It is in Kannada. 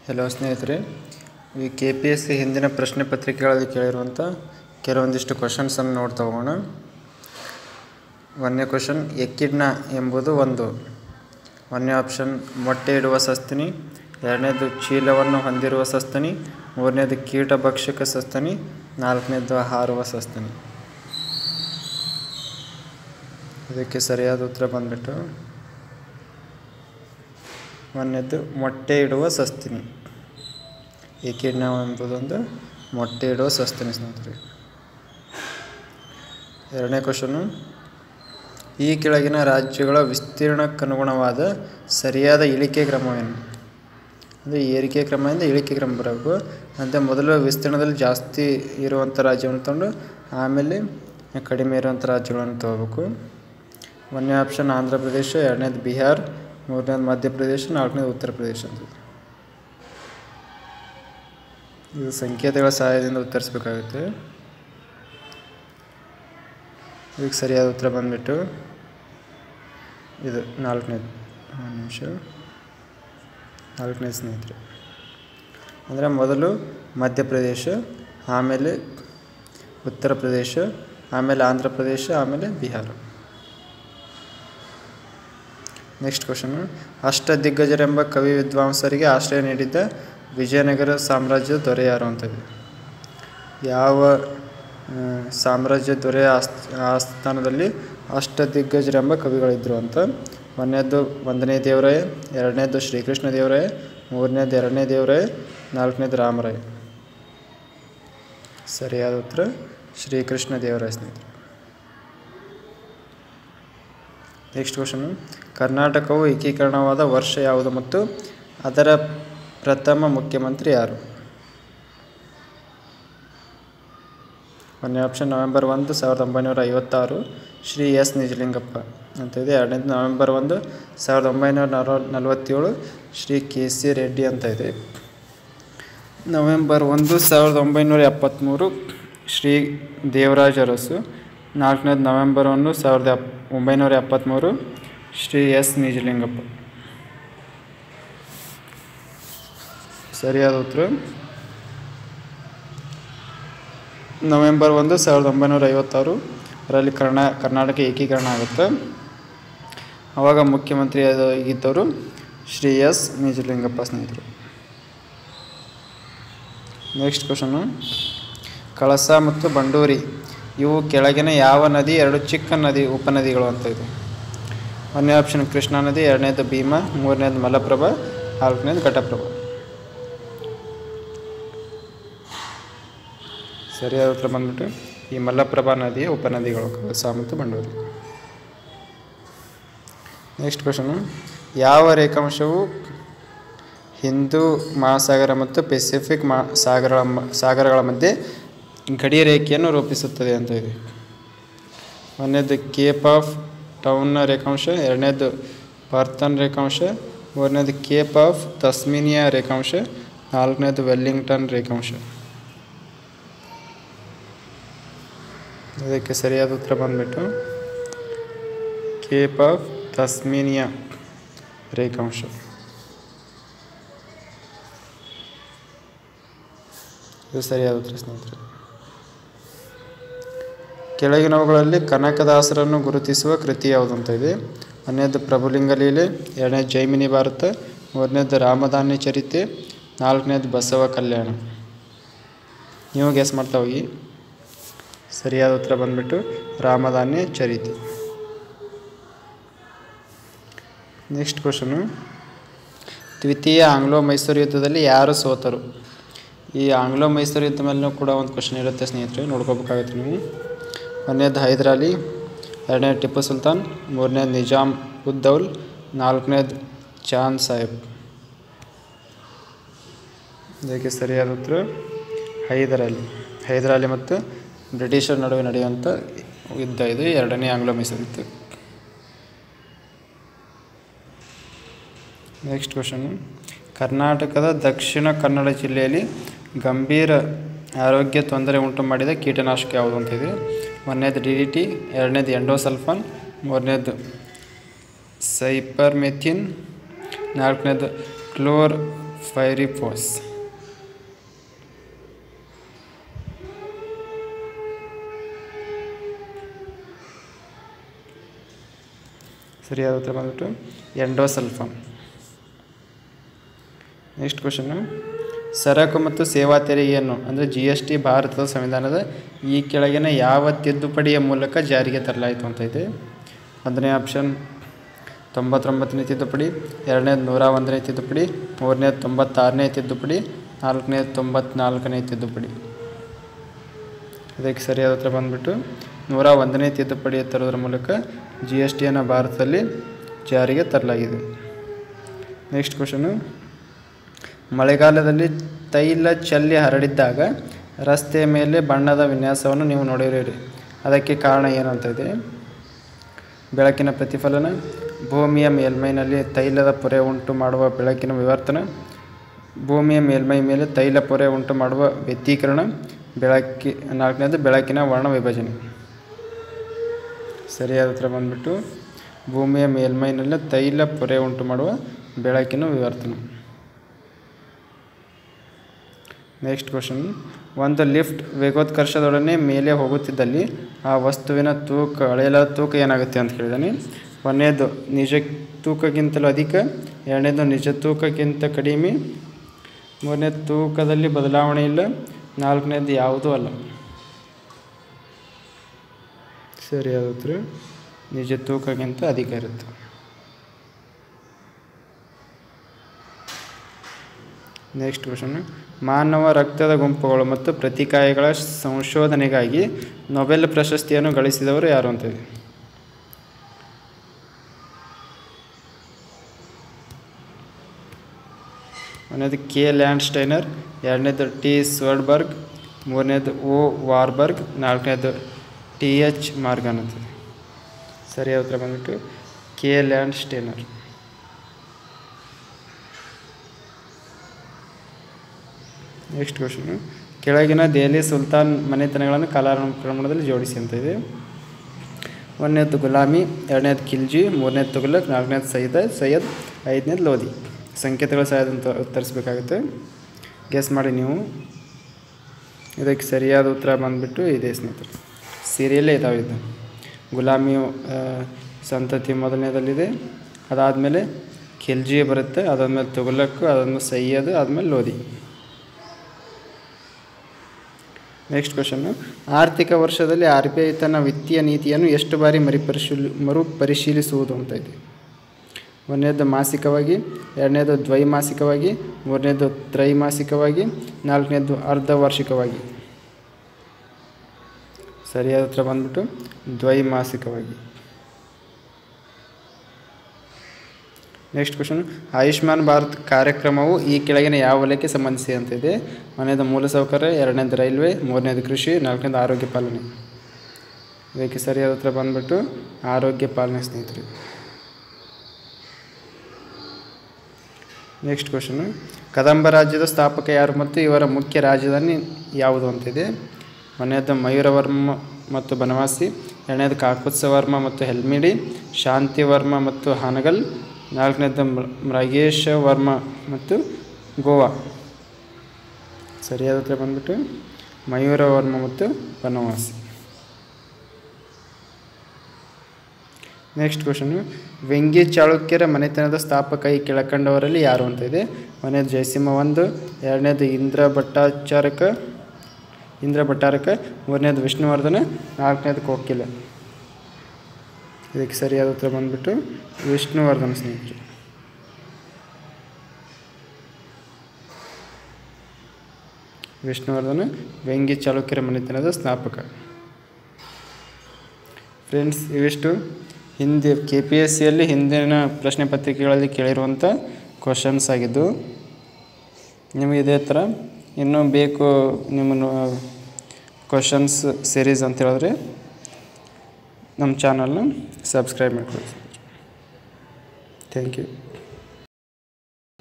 ಹಲೋ ಸ್ನೇಹಿತರೆ ಈ ಕೆ ಪಿ ಎಸ್ ಸಿ ಹಿಂದಿನ ಪ್ರಶ್ನೆ ಪತ್ರಿಕೆಗಳಲ್ಲಿ ಕೇಳಿರುವಂಥ ಕೆಲವೊಂದಿಷ್ಟು ಕ್ವಶನ್ಸನ್ನು ನೋಡ್ತಾ ಹೋಗೋಣ ಒಂದನೇ ಕ್ವಶನ್ ಎಕ್ಕಿಡ್ನ ಎಂಬುದು ಒಂದು ಒಂದನೇ ಆಪ್ಷನ್ ಮೊಟ್ಟೆ ಇಡುವ ಸಸ್ತನಿ ಎರಡನೇದು ಚೀಲವನ್ನು ಹೊಂದಿರುವ ಸಸ್ತನಿ ಮೂರನೇದು ಕೀಟಭಕ್ಷಕ ಸಸ್ತನಿ ನಾಲ್ಕನೇದು ಹಾರುವ ಸಸ್ತನಿ ಇದಕ್ಕೆ ಸರಿಯಾದ ಉತ್ತರ ಬಂದ್ಬಿಟ್ಟು ಒಂದನೇದು ಮೊಟ್ಟೆ ಇಡುವ ಸಸ್ತಿನಿ ಏಕೀಡ್ನ ಎಂಬುದೊಂದು ಮೊಟ್ಟೆ ಇಡುವ ಸಸ್ತನಿ ಸ್ನೇಹಿತರೆ ಎರಡನೇ ಕ್ವಶನು ಈ ಕೆಳಗಿನ ರಾಜ್ಯಗಳ ವಿಸ್ತೀರ್ಣಕ್ಕನುಗುಣವಾದ ಸರಿಯಾದ ಇಳಿಕೆ ಕ್ರಮವೇನು ಅಂದರೆ ಏರಿಕೆ ಕ್ರಮದಿಂದ ಇಳಿಕೆ ಕ್ರಮ ಬರಬೇಕು ಅಂತ ಮೊದಲು ವಿಸ್ತೀರ್ಣದಲ್ಲಿ ಜಾಸ್ತಿ ಇರುವಂಥ ರಾಜ್ಯವನ್ನು ತಗೊಂಡು ಆಮೇಲೆ ಕಡಿಮೆ ಇರುವಂಥ ರಾಜ್ಯಗಳನ್ನು ತಗೋಬೇಕು ಒಂದನೇ ಆಪ್ಷನ್ ಆಂಧ್ರ ಪ್ರದೇಶ ಎರಡನೇದು ಬಿಹಾರ್ ಮೂರನೇದು ಮಧ್ಯಪ್ರದೇಶ ನಾಲ್ಕನೇದು ಉತ್ತರ ಪ್ರದೇಶ ಅಂತ ಇದು ಸಂಕೇತಗಳ ಸಹಾಯದಿಂದ ಉತ್ತರಿಸಬೇಕಾಗುತ್ತೆ ಇದಕ್ಕೆ ಸರಿಯಾದ ಉತ್ತರ ಬಂದ್ಬಿಟ್ಟು ಇದು ನಾಲ್ಕನೇದು ಒಂದು ನಿಮಿಷ ನಾಲ್ಕನೇ ಸ್ನೇಹಿತರೆ ಅಂದರೆ ಮೊದಲು ಮಧ್ಯಪ್ರದೇಶ ಆಮೇಲೆ ಉತ್ತರ ಪ್ರದೇಶ ಆಮೇಲೆ ಆಂಧ್ರ ಪ್ರದೇಶ ಆಮೇಲೆ ಬಿಹಾರ ನೆಕ್ಸ್ಟ್ ಕ್ವಶನು ಅಷ್ಟದಿಗ್ಗಜರೆಂಬ ಕವಿ ವಿದ್ವಾಂಸರಿಗೆ ಆಶ್ರಯ ನೀಡಿದ್ದ ವಿಜಯನಗರ ಸಾಮ್ರಾಜ್ಯದ ದೊರೆ ಯಾರು ಅಂತದೆ ಯಾವ ಸಾಮ್ರಾಜ್ಯ ದೊರೆಯ ಆಸ್ಥ ಆಸ್ಥಾನದಲ್ಲಿ ಅಷ್ಟದಿಗ್ಗಜರೆಂಬ ಕವಿಗಳಿದ್ದರು ಅಂತ ಒಂದನೇದು ಒಂದನೇ ದೇವರಾಯ ಎರಡನೇದು ಶ್ರೀಕೃಷ್ಣ ದೇವರಾಯ ಮೂರನೇದು ಎರಡನೇ ದೇವರಾಯ ನಾಲ್ಕನೇದು ರಾಮರಾಯ ಸರಿಯಾದ ಉತ್ತರ ಶ್ರೀಕೃಷ್ಣ ದೇವರಾಯ ಸ್ನೇಹಿತರೆ ನೆಕ್ಸ್ಟ್ ಕ್ವಶನು ಕರ್ನಾಟಕವು ಏಕೀಕರಣವಾದ ವರ್ಷ ಯಾವುದು ಮತ್ತು ಅದರ ಪ್ರಥಮ ಮುಖ್ಯಮಂತ್ರಿ ಯಾರು ಒಂದನೇ ಆಪ್ಷನ್ ನವೆಂಬರ್ ಒಂದು ಸಾವಿರದ ಒಂಬೈನೂರ ಐವತ್ತಾರು ಶ್ರೀ ಎಸ್ ನಿಜಲಿಂಗಪ್ಪ ಅಂತ ಇದೆ ಎರಡನೇದು ನವೆಂಬರ್ ಒಂದು ಸಾವಿರದ ಒಂಬೈನೂರ ನಲವ ನಲವತ್ತೇಳು ಶ್ರೀ ಕೆ ಸಿ ರೆಡ್ಡಿ ಅಂತ ಇದೆ ನವೆಂಬರ್ ಒಂದು ಸಾವಿರದ ಒಂಬೈನೂರ ಎಪ್ಪತ್ತ್ಮೂರು ಶ್ರೀ ದೇವರಾಜ ಅರಸು ನಾಲ್ಕನೇದು ನವೆಂಬರ್ ಒಂದು ಸಾವಿರದ ಎಪ್ ಒಂಬೈನೂರ ಎಪ್ಪತ್ತ್ಮೂರು ಶ್ರೀ ಎಸ್ ನಿಜಲಿಂಗಪ್ಪ ಸರಿಯಾದ ಉತ್ತರ ನವೆಂಬರ್ ಒಂದು ಸಾವಿರದ ಒಂಬೈನೂರ ಐವತ್ತಾರು ಅದರಲ್ಲಿ ಕರ್ನಾ ಕರ್ನಾಟಕ ಏಕೀಕರಣ ಆಗುತ್ತೆ ಆವಾಗ ಮುಖ್ಯಮಂತ್ರಿ ಆಗಿದ್ದವರು ಶ್ರೀ ಎಸ್ ನಿಜಲಿಂಗಪ್ಪ ಸ್ನೇಹಿತರು ನೆಕ್ಸ್ಟ್ ಕ್ವಶನು ಕಳಸ ಮತ್ತು ಬಂಡೂರಿ ಇವು ಕೆಳಗಿನ ಯಾವ ನದಿ ಎರಡು ಚಿಕ್ಕ ನದಿ ಉಪನದಿಗಳು ಅಂತ ಇದೆ ಒಂದನೇ ಆಪ್ಷನ್ ಕೃಷ್ಣಾ ನದಿ ಎರಡನೇದು ಭೀಮಾ ಮೂರನೇದು ಮಲಪ್ರಭಾ ನಾಲ್ಕನೇದು ಘಟಪ್ರಭಾ ಸರಿಯಾದ ಉತ್ತರ ಬಂದ್ಬಿಟ್ಟು ಈ ಮಲಪ್ರಭಾ ನದಿಯ ಉಪನದಿಗಳು ಕಳಸ ಮತ್ತು ಬಂಡೂರಿ ನೆಕ್ಸ್ಟ್ ಕ್ವಶನು ಯಾವ ರೇಖಾಂಶವು ಹಿಂದೂ ಮಹಾಸಾಗರ ಮತ್ತು ಪೆಸಿಫಿಕ್ ಮಹಾ ಸಾಗರಗಳ ಸಾಗರಗಳ ಮಧ್ಯೆ ಗಡಿ ರೇಖೆಯನ್ನು ರೂಪಿಸುತ್ತದೆ ಅಂತ ಇದೆ ಒಂದನೇದು ಕೇಪ್ ಆಫ್ ಟೌನ್ನ ರೇಖಾಂಶ ಎರಡನೇದು ಪರ್ತನ್ ರೇಖಾಂಶ ಮೂರನೇದು ಕೇಪ್ ಆಫ್ ತಸ್ಮಿನಿಯಾ ರೇಖಾಂಶ ನಾಲ್ಕನೇದು ವೆಲ್ಲಿಂಗ್ಟನ್ ರೇಖಾಂಶ ಇದಕ್ಕೆ ಸರಿಯಾದ ಉತ್ತರ ಬಂದ್ಬಿಟ್ಟು ಕೇಪ್ ಆಫ್ ತಸ್ಮಿನಿಯಾ ರೇಖಾಂಶ ಇದು ಸರಿಯಾದ ಉತ್ತರ ಸ್ನೇಹಿತರೆ ಕೆಳಗಿನವುಗಳಲ್ಲಿ ಕನಕದಾಸರನ್ನು ಗುರುತಿಸುವ ಕೃತಿ ಯಾವುದು ಅಂತ ಇದೆ ಒಂದನೇದು ಪ್ರಭುಲಿಂಗ ಲೀಲೆ ಎರಡನೇದು ಜೈಮಿನಿ ಭಾರತ ಮೂರನೇದು ರಾಮಧಾನ್ಯ ಚರಿತೆ ನಾಲ್ಕನೇದು ಬಸವ ಕಲ್ಯಾಣ ನೀವು ಗೆಸ್ ಮಾಡ್ತಾ ಹೋಗಿ ಸರಿಯಾದ ಉತ್ತರ ಬಂದ್ಬಿಟ್ಟು ರಾಮಧಾನ್ಯ ಚರಿತೆ ನೆಕ್ಸ್ಟ್ ಕ್ವಶನು ದ್ವಿತೀಯ ಆಂಗ್ಲೋ ಮೈಸೂರು ಯುದ್ಧದಲ್ಲಿ ಯಾರು ಸೋತರು ಈ ಆಂಗ್ಲೋ ಮೈಸೂರು ಯುದ್ಧ ಮೇಲೂ ಕೂಡ ಒಂದು ಕ್ವಶನ್ ಇರುತ್ತೆ ಸ್ನೇಹಿತರೆ ನೋಡ್ಕೋಬೇಕಾಗುತ್ತೆ ನೀವು ಒಂದನೇದು ಹೈದರಾಲಿ ಎರಡನೇದು ಟಿಪ್ಪು ಸುಲ್ತಾನ್ ಮೂರನೇದು ನಿಜಾಮ್ ಉದ್ದೌಲ್ ನಾಲ್ಕನೇದು ಚಾಂದ್ ಸಾಹೇಬ್ ಇದಕ್ಕೆ ಸರಿಯಾದ ಉತ್ತರ ಹೈದರಾಲಿ ಹೈದರಾಲಿ ಮತ್ತು ಬ್ರಿಟಿಷರ ನಡುವೆ ನಡೆಯುವಂಥ ಯುದ್ಧ ಇದು ಎರಡನೇ ಆಂಗ್ಲೋ ಮೈಸೂರು ಯುದ್ಧ ನೆಕ್ಸ್ಟ್ ಕ್ವಶನು ಕರ್ನಾಟಕದ ದಕ್ಷಿಣ ಕನ್ನಡ ಜಿಲ್ಲೆಯಲ್ಲಿ ಗಂಭೀರ ಆರೋಗ್ಯ ತೊಂದರೆ ಉಂಟು ಮಾಡಿದ ಕೀಟನಾಶಕ ಯಾವುದು ಅಂತ ಇದೆ ಒಂದನೇದು ಡಿ ಡಿ ಟಿ ಎರಡನೇದು ಎಂಡೋಸಲ್ಫಾನ್ ಮೂರನೇದು ಸೈಪರ್ಮೆಥಿನ್ ನಾಲ್ಕನೇದು ಕ್ಲೋರ್ ಫೈರಿ ಫೋರ್ಸ್ ಸರಿಯಾದ ಉತ್ತರ ಬಂದ್ಬಿಟ್ಟು ಎಂಡೋಸಲ್ಫಾನ್ ನೆಕ್ಸ್ಟ್ ಕ್ವಶನ್ನು ಸರಕು ಮತ್ತು ಸೇವಾ ತೆರಿಗೆಯನ್ನು ಅಂದರೆ ಜಿ ಎಸ್ ಟಿ ಭಾರತದ ಸಂವಿಧಾನದ ಈ ಕೆಳಗಿನ ಯಾವ ತಿದ್ದುಪಡಿಯ ಮೂಲಕ ಜಾರಿಗೆ ತರಲಾಯಿತು ಅಂತ ಇದೆ ಒಂದನೇ ಆಪ್ಷನ್ ತೊಂಬತ್ತೊಂಬತ್ತನೇ ತಿದ್ದುಪಡಿ ಎರಡನೇದು ನೂರ ಒಂದನೇ ತಿದ್ದುಪಡಿ ಮೂರನೇದು ತೊಂಬತ್ತಾರನೇ ತಿದ್ದುಪಡಿ ನಾಲ್ಕನೇದು ತೊಂಬತ್ನಾಲ್ಕನೇ ತಿದ್ದುಪಡಿ ಇದಕ್ಕೆ ಸರಿಯಾದ ಉತ್ತರ ಬಂದ್ಬಿಟ್ಟು ನೂರ ಒಂದನೇ ತಿದ್ದುಪಡಿ ತರೋದ್ರ ಮೂಲಕ ಜಿ ಎಸ್ ಟಿಯನ್ನು ಭಾರತದಲ್ಲಿ ಜಾರಿಗೆ ತರಲಾಗಿದೆ ನೆಕ್ಸ್ಟ್ ಕ್ವಶನು ಮಳೆಗಾಲದಲ್ಲಿ ತೈಲ ಚಲ್ಲಿ ಹರಡಿದ್ದಾಗ ರಸ್ತೆಯ ಮೇಲೆ ಬಣ್ಣದ ವಿನ್ಯಾಸವನ್ನು ನೀವು ನೋಡಿರೀರಿ ಅದಕ್ಕೆ ಕಾರಣ ಏನು ಅಂತ ಇದೆ ಬೆಳಕಿನ ಪ್ರತಿಫಲನ ಭೂಮಿಯ ಮೇಲ್ಮೈನಲ್ಲಿ ತೈಲದ ಪೊರೆ ಉಂಟು ಮಾಡುವ ಬೆಳಕಿನ ವಿವರ್ತನ ಭೂಮಿಯ ಮೇಲ್ಮೈ ಮೇಲೆ ತೈಲ ಪೊರೆ ಉಂಟು ಮಾಡುವ ವ್ಯತೀಕರಣ ಬೆಳಕಿ ನಾಲ್ಕನೇದು ಬೆಳಕಿನ ವರ್ಣ ವಿಭಜನೆ ಸರಿಯಾದ ಉತ್ತರ ಬಂದ್ಬಿಟ್ಟು ಭೂಮಿಯ ಮೇಲ್ಮೈನಲ್ಲಿ ತೈಲ ಪೊರೆ ಉಂಟು ಮಾಡುವ ಬೆಳಕಿನ ವಿವರ್ತನ ನೆಕ್ಸ್ಟ್ ಕ್ವಶನ್ ಒಂದು ಲಿಫ್ಟ್ ವೇಗೋತ್ಕರ್ಷದೊಡನೆ ಮೇಲೆ ಹೋಗುತ್ತಿದ್ದಲ್ಲಿ ಆ ವಸ್ತುವಿನ ತೂಕ ಅಳೆಯಲಾದ ತೂಕ ಏನಾಗುತ್ತೆ ಅಂತ ಕೇಳಿದಾನೆ ಒಂದನೇದು ನಿಜ ತೂಕಕ್ಕಿಂತಲೂ ಅಧಿಕ ಎರಡನೇದು ನಿಜ ತೂಕಕ್ಕಿಂತ ಕಡಿಮೆ ಮೂರನೇ ತೂಕದಲ್ಲಿ ಬದಲಾವಣೆ ಇಲ್ಲ ನಾಲ್ಕನೇದು ಯಾವುದೂ ಅಲ್ಲ ಸರಿಯಾದ ಉತ್ತರ ನಿಜ ತೂಕಕ್ಕಿಂತ ಅಧಿಕ ಇರುತ್ತೆ ನೆಕ್ಸ್ಟ್ ಕ್ವಶನ್ ಮಾನವ ರಕ್ತದ ಗುಂಪುಗಳು ಮತ್ತು ಪ್ರತಿಕಾಯಗಳ ಸಂಶೋಧನೆಗಾಗಿ ನೊಬೆಲ್ ಪ್ರಶಸ್ತಿಯನ್ನು ಗಳಿಸಿದವರು ಯಾರು ಅಂತ ಇದೆ ಒಂದನೇದು ಕೆ ಲ್ಯಾಂಡ್ ಸ್ಟೈನರ್ ಎರಡನೇದು ಟಿ ಸ್ವರ್ಡ್ಬರ್ಗ್ ಮೂರನೇದು ಓ ವಾರ್ಬರ್ಗ್ ನಾಲ್ಕನೇದು ಟಿ ಎಚ್ ಮಾರ್ಗನ್ ಅಂತ ಸರಿಯಾದ ಉತ್ತರ ಬಂದ್ಬಿಟ್ಟು K Landsteiner next question ಕೆಳಗಿನ ದೆಹಲಿ ಸುಲ್ತಾನ್ ಮನೆತನಗಳನ್ನು ಕಾಲಾನುಕ್ರಮಣದಲ್ಲಿ ಜೋಡಿಸಿ ಅಂತ ಇದೆ ಒಂದನೇದು ಗುಲಾಮಿ ಎರಡನೇದು ಖಿಲ್ಜಿ ಮೂರನೇದು ತುಘಲಕ್ ನಾಲ್ಕನೇದು ಸೈಯದ್ ಸೈಯದ್ ಐದನೇದು ಲೋಧಿ ಸಂಕೇತಗಳ ಸಹಾಯದಿಂದ ಉತ್ತರಿಸಬೇಕಾಗುತ್ತೆ ಗೆಸ್ ಮಾಡಿ ನೀವು ಇದಕ್ಕೆ ಸರಿಯಾದ ಉತ್ತರ ಬಂದುಬಿಟ್ಟು ಇದೆ ಸ್ನೇಹಿತರೆ ಸೀರಿಯಲ್ಲೇ ಇದಾವೆ ಇದು ಗುಲಾಮಿ ಆ, ಸಂತತಿ ಮೊದಲನೇದಲ್ಲಿದೆ ಅದಾದಮೇಲೆ ಖಿಲ್ಜಿ ಬರುತ್ತೆ ಅದಾದಮೇಲೆ ತುಘಲಕ್ ಅದಾದ್ಮೇಲೆ ಸೈಯದ್ ಆದಮೇಲೆ ಲೋಧಿ ನೆಕ್ಸ್ಟ್ ಕ್ವಶನ್ನು ಆರ್ಥಿಕ ವರ್ಷದಲ್ಲಿ ಆರ್ ಬಿ ಐ ತನ್ನ ವಿತ್ತೀಯ ನೀತಿಯನ್ನು ಎಷ್ಟು ಬಾರಿ ಮರುಪರಿಶೀಲಿ ಮರುಪರಿಶೀಲಿಸುವುದು ಅಂತ ಇದೆ ಒಂದನೇದು ಮಾಸಿಕವಾಗಿ ಎರಡನೇದು ದ್ವೈಮಾಸಿಕವಾಗಿ ಮೂರನೇದು ತ್ರೈಮಾಸಿಕವಾಗಿ ನಾಲ್ಕನೇದು ಅರ್ಧವಾರ್ಷಿಕವಾಗಿ ಸರಿಯಾದ ಉತ್ತರ ಬಂದ್ಬಿಟ್ಟು ದ್ವೈಮಾಸಿಕವಾಗಿ ನೆಕ್ಸ್ಟ್ ಕ್ವಶನ್ ಆಯುಷ್ಮಾನ್ ಭಾರತ್ ಕಾರ್ಯಕ್ರಮವು ಈ ಕೆಳಗಿನ ಯಾವ ವಲಯಕ್ಕೆ ಸಂಬಂಧಿಸಿದಂತಿದೆ ಒಂದನೇದು ಮೂಲಸೌಕರ್ಯ ಎರಡನೇದು ರೈಲ್ವೆ ಮೂರನೇದು ಕೃಷಿ ನಾಲ್ಕನೇದು ಆರೋಗ್ಯ ಪಾಲನೆ ಇದಕ್ಕೆ ಸರಿಯಾದ ಉತ್ತರ ಬಂದ್ಬಿಟ್ಟು ಆರೋಗ್ಯ ಪಾಲನೆ ಸ್ನೇಹಿತರೆ ನೆಕ್ಸ್ಟ್ ಕ್ವಶನು ಕದಂಬ ರಾಜ್ಯದ ಸ್ಥಾಪಕ ಯಾರು ಮತ್ತು ಇವರ ಮುಖ್ಯ ರಾಜಧಾನಿ ಯಾವುದು ಅಂತಿದೆ ಒಂದನೇದು ಮಯೂರವರ್ಮ ಮತ್ತು ಬನವಾಸಿ ಎರಡನೇದು ಕಾಕುತ್ಸವರ್ಮ ಮತ್ತು ಹೆಲ್ಮಿಡಿ ಶಾಂತಿವರ್ಮ ಮತ್ತು ಹಾನಗಲ್ ನಾಲ್ಕನೇದು ಮೃ- ಮೃಗೇಶವರ್ಮ ಮತ್ತು ಗೋವಾ ಸರಿಯಾದ ಉತ್ತರ ಬಂದ್ಬಿಟ್ಟು ಮಯೂರವರ್ಮ ಮತ್ತು ಬನವಾಸಿ ನೆಕ್ಸ್ಟ್ ಕ್ವಶನು ವೆಂಗಿ ಚಾಳುಕ್ಯರ ಮನೆತನದ ಸ್ಥಾಪಕ ಈ ಕೆಳಕಂಡವರಲ್ಲಿ ಯಾರು ಅಂತ ಇದೆ ಒಂದನೇದು ಜಯಸಿಂಹ ಒಂದು ಎರಡನೇದು ಇಂದ್ರ ಭಟ್ಟಾಚಾರಕ ಇಂದ್ರ ಭಟ್ಟಾರಕ ಮೂರನೇದು ವಿಷ್ಣುವರ್ಧನ ನಾಲ್ಕನೇದು ಕೋಕಿಲ ಇದಕ್ಕೆ ಸರಿಯಾದ ಉತ್ತರ ಬಂದ್ಬಿಟ್ಟು ವಿಷ್ಣುವರ್ಧನ ಸ್ನೇಹಿತರು ವಿಷ್ಣುವರ್ಧನ ವೆಂಗಿ ಚಾಲುಕ್ಯರ ಮನೆತನದ ಸ್ಥಾಪಕ ಫ್ರೆಂಡ್ಸ್ ಇವಿಷ್ಟು ಹಿಂದೆ ಕೆ ಪಿ ಎಸ್ ಸಿಯಲ್ಲಿ ಹಿಂದಿನ ಪ್ರಶ್ನೆ ಪತ್ರಿಕೆಗಳಲ್ಲಿ ಕೇಳಿರುವಂಥ ಕ್ವಶನ್ಸ್ ಆಗಿದ್ದು ನಿಮಗೆ ಇದೇ ಥರ ಇನ್ನೂ ಬೇಕು ನಿಮ್ಮನ್ನು ಕ್ವಶನ್ಸ್ ಸೀರೀಸ್ ಅಂತ ಹೇಳಿದ್ರೆ ನಮ್ಮ ಚಾನಲ್ನ ಸಬ್ಸ್ಕ್ರೈಬ್ ಮಾಡ್ಕೊಳ್ಳಿ ಥ್ಯಾಂಕ್ ಯು